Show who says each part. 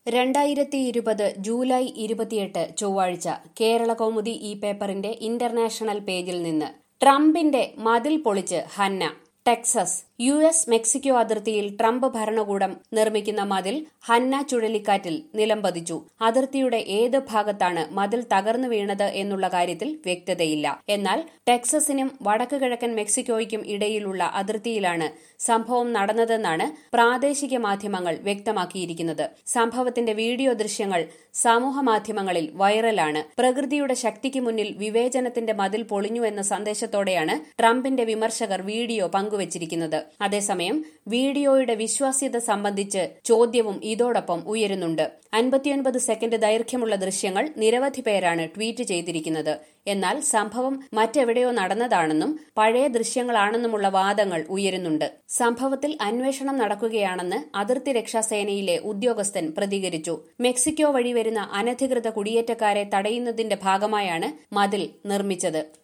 Speaker 1: രണ്ടായിരത്തി ഇരുപത് ജൂലൈ ഇരുപത്തിയെട്ട് ചൊവ്വാഴ്ച കേരള കൗമുദി ഈ പേപ്പറിന്റെ ഇന്റർനാഷണൽ പേജിൽ നിന്ന് ട്രംപിന്റെ മതിൽ പൊളിച്ച് ഹന്ന ടെക്സസ് യു എസ് മെക്സിക്കോ അതിർത്തിയിൽ ട്രംപ് ഭരണകൂടം നിർമ്മിക്കുന്ന മതിൽ ഹന്ന ചുഴലിക്കാറ്റിൽ നിലംപതിച്ചു അതിർത്തിയുടെ ഏത് ഭാഗത്താണ് മതിൽ തകർന്നു വീണത് എന്നുള്ള കാര്യത്തിൽ വ്യക്തതയില്ല എന്നാൽ ടെക്സസിനും വടക്ക് കിഴക്കൻ മെക്സിക്കോയ്ക്കും ഇടയിലുള്ള അതിർത്തിയിലാണ് സംഭവം നടന്നതെന്നാണ് പ്രാദേശിക മാധ്യമങ്ങൾ വ്യക്തമാക്കിയിരിക്കുന്നത് സംഭവത്തിന്റെ വീഡിയോ ദൃശ്യങ്ങൾ സമൂഹ മാധ്യമങ്ങളിൽ വൈറലാണ് പ്രകൃതിയുടെ ശക്തിക്ക് മുന്നിൽ വിവേചനത്തിന്റെ മതിൽ പൊളിഞ്ഞു എന്ന സന്ദേശത്തോടെയാണ് ട്രംപിന്റെ വിമർശകർ വീഡിയോ പങ്കുവച്ചിരിക്കുന്നത് അതേസമയം വീഡിയോയുടെ വിശ്വാസ്യത സംബന്ധിച്ച് ചോദ്യവും ഇതോടൊപ്പം ഉയരുന്നുണ്ട് അൻപത്തിയൊൻപത് സെക്കൻഡ് ദൈർഘ്യമുള്ള ദൃശ്യങ്ങൾ നിരവധി പേരാണ് ട്വീറ്റ് ചെയ്തിരിക്കുന്നത് എന്നാൽ സംഭവം മറ്റെവിടെയോ നടന്നതാണെന്നും പഴയ ദൃശ്യങ്ങളാണെന്നുമുള്ള വാദങ്ങൾ ഉയരുന്നുണ്ട് സംഭവത്തിൽ അന്വേഷണം നടക്കുകയാണെന്ന് അതിർത്തി രക്ഷാസേനയിലെ ഉദ്യോഗസ്ഥൻ പ്രതികരിച്ചു മെക്സിക്കോ വഴി വരുന്ന അനധികൃത കുടിയേറ്റക്കാരെ തടയുന്നതിന്റെ ഭാഗമായാണ് മതിൽ നിർമ്മിച്ചത്